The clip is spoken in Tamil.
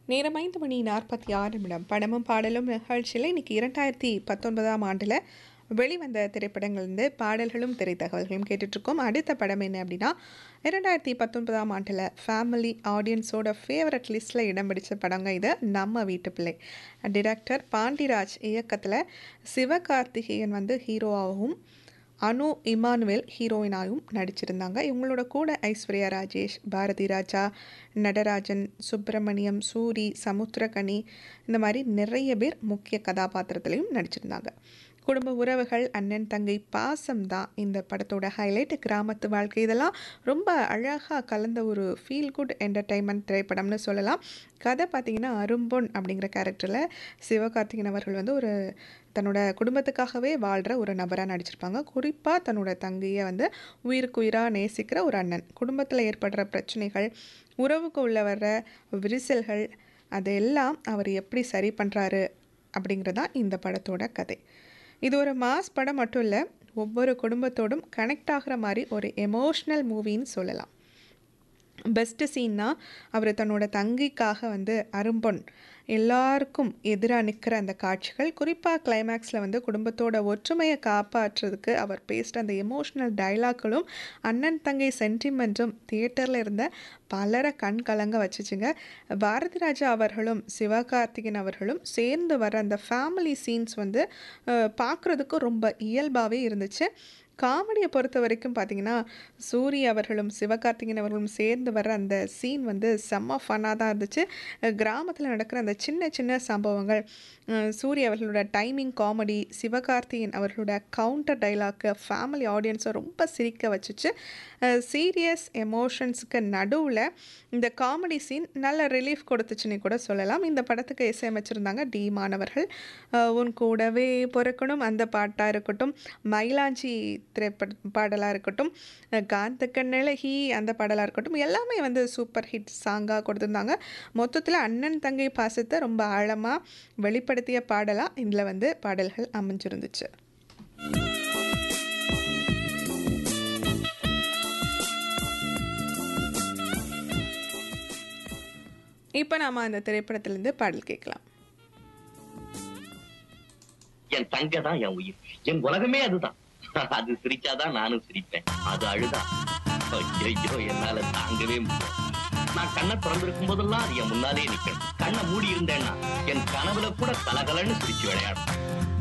நேரம் ஐந்து மணி நாற்பத்தி ஆறு நிமிடம் படமும் பாடலும் நிகழ்ச்சியில் இன்னைக்கு இரண்டாயிரத்தி பத்தொன்பதாம் ஆண்டில் வெளிவந்த திரைப்படங்கள்லேருந்து பாடல்களும் திரைத்தகவல்களும் கேட்டுட்ருக்கோம் அடுத்த படம் என்ன அப்படின்னா இரண்டாயிரத்தி பத்தொன்பதாம் ஆண்டில் ஃபேமிலி ஆடியன்ஸோட ஃபேவரட் லிஸ்ட்டில் இடம் பிடிச்ச படங்க இது நம்ம வீட்டு பிள்ளை டிரெக்டர் பாண்டிராஜ் இயக்கத்தில் சிவகார்த்திகேயன் வந்து ஹீரோவாகவும் அனு இமானுவேல் ஹீரோயினாகவும் நடிச்சிருந்தாங்க இவங்களோட கூட ஐஸ்வர்யா ராஜேஷ் பாரதி ராஜா நடராஜன் சுப்பிரமணியம் சூரி சமுத்திரகனி இந்த மாதிரி நிறைய பேர் முக்கிய கதாபாத்திரத்திலையும் நடிச்சிருந்தாங்க குடும்ப உறவுகள் அண்ணன் தங்கை பாசம் தான் இந்த படத்தோட ஹைலைட் கிராமத்து வாழ்க்கை இதெல்லாம் ரொம்ப அழகாக கலந்த ஒரு ஃபீல் குட் என்டர்டைன்மெண்ட் திரைப்படம்னு சொல்லலாம் கதை பார்த்திங்கன்னா அரும்பொன் அப்படிங்கிற கேரக்டரில் சிவகார்த்திகேயன் அவர்கள் வந்து ஒரு தன்னோட குடும்பத்துக்காகவே வாழ்கிற ஒரு நபராக நடிச்சிருப்பாங்க குறிப்பாக தன்னோட தங்கையை வந்து உயிருக்கு உயிராக நேசிக்கிற ஒரு அண்ணன் குடும்பத்தில் ஏற்படுற பிரச்சனைகள் உறவுக்கு உள்ள வர்ற விரிசல்கள் அதையெல்லாம் அவர் எப்படி சரி பண்ணுறாரு அப்படிங்கிறது தான் இந்த படத்தோட கதை இது ஒரு மாஸ் படம் மட்டும் இல்லை ஒவ்வொரு குடும்பத்தோடும் கனெக்ட் ஆகிற மாதிரி ஒரு எமோஷ்னல் மூவின்னு சொல்லலாம் பெஸ்ட்டு சீன்னா அவர் தன்னோட தங்கிக்காக வந்து அரும்பொன் எல்லாருக்கும் எதிராக நிற்கிற அந்த காட்சிகள் குறிப்பாக கிளைமேக்ஸில் வந்து குடும்பத்தோட ஒற்றுமையை காப்பாற்றுறதுக்கு அவர் பேசுகிற அந்த எமோஷ்னல் டைலாக்களும் அண்ணன் தங்கை சென்டிமெண்ட்டும் தியேட்டரில் இருந்த பலரை கண் கலங்க வச்சுச்சுங்க பாரதி ராஜா அவர்களும் சிவகார்த்திகேயன் அவர்களும் சேர்ந்து வர அந்த ஃபேமிலி சீன்ஸ் வந்து பார்க்குறதுக்கு ரொம்ப இயல்பாகவே இருந்துச்சு காமெடியை பொறுத்த வரைக்கும் பார்த்தீங்கன்னா சூரி அவர்களும் சிவகார்த்திகேயன் அவர்களும் சேர்ந்து வர்ற அந்த சீன் வந்து செம்ம ஃபன்னாக தான் இருந்துச்சு கிராமத்தில் நடக்கிற அந்த சின்ன சின்ன சம்பவங்கள் சூரி அவர்களோட டைமிங் காமெடி சிவகார்த்திகேயன் அவர்களோட கவுண்டர் டைலாக்கு ஃபேமிலி ஆடியன்ஸை ரொம்ப சிரிக்க வச்சுச்சு சீரியஸ் எமோஷன்ஸுக்கு நடுவில் இந்த காமெடி சீன் நல்ல ரிலீஃப் கொடுத்துச்சுன்னு கூட சொல்லலாம் இந்த படத்துக்கு இசையமைச்சிருந்தாங்க டி மாணவர்கள் உன் கூடவே பிறக்கணும் அந்த பாட்டாக இருக்கட்டும் மயிலாஞ்சி திரைப்பட பாடலாக இருக்கட்டும் காந்த கண்ணழகி அந்த பாடலாக இருக்கட்டும் எல்லாமே வந்து சூப்பர் ஹிட் சாங்காக கொடுத்துருந்தாங்க மொத்தத்தில் அண்ணன் தங்கை பாசத்தை ரொம்ப ஆழமாக வெளிப்படுத்திய பாடலாக இதில் வந்து பாடல்கள் அமைஞ்சிருந்துச்சு இப்போ நாம அந்த திரைப்படத்திலேருந்து பாடல் கேட்கலாம் என் தங்க தான் என் உயிர் என் உலகமே அதுதான் அது சிரிச்சாதான் நானும் சிரிப்பேன் அது அழுதா ஐயோ என்னால தாங்கவே முடியல நான் கண்ணை திறந்திருக்கும் போதெல்லாம் அது என் முன்னாலே நிக்கணும் கண்ணை மூடி இருந்தேன்னா என் கனவுல கூட கலகலன்னு சிரிச்சு விளையாடும்